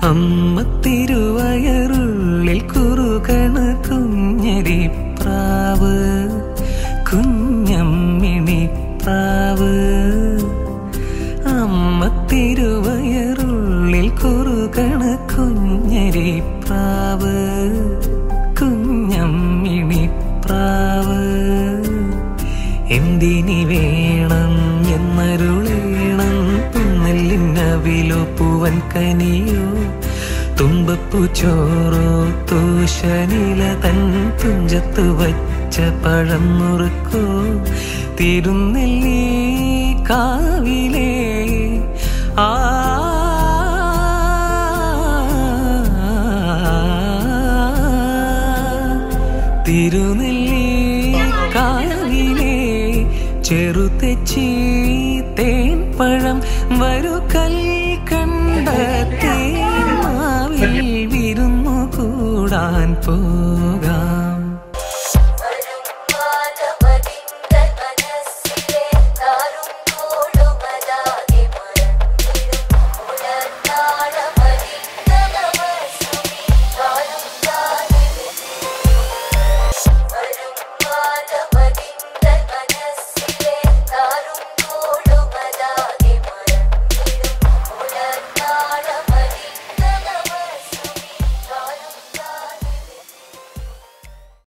അമ്മ തിരുവയറുള്ളിൽ കുറുകണ കുഞ്ഞരിപ്രാവ് കുഞ്ഞമ്മിണിപ്രാവ് അമ്മ തിരുവയറുള്ളിൽ കുറുകണ കുഞ്ഞരിപ്രാവ് കുഞ്ഞമ്മിണിപ്രാവ് എന്തിനി വേണം എന്നരുളേണം പുന്നല്ലിന്നവിലോ പൂവൻ കനിയോ തുമ്പപ്പൂ ചോറോ തൂശനില തൻ തുഞ്ചത്ത് വച്ച പഴം നുറുക്കോ തിരുനെല്ലി കാവിലേ ആ തിരുനെല്ലി കാവിലേ ചെറുതെച്ചി തേൻ പഴം വരു കൽ കണ്ട തേന്മാവിൽ വിരുന്നു കൂടാൻ പോക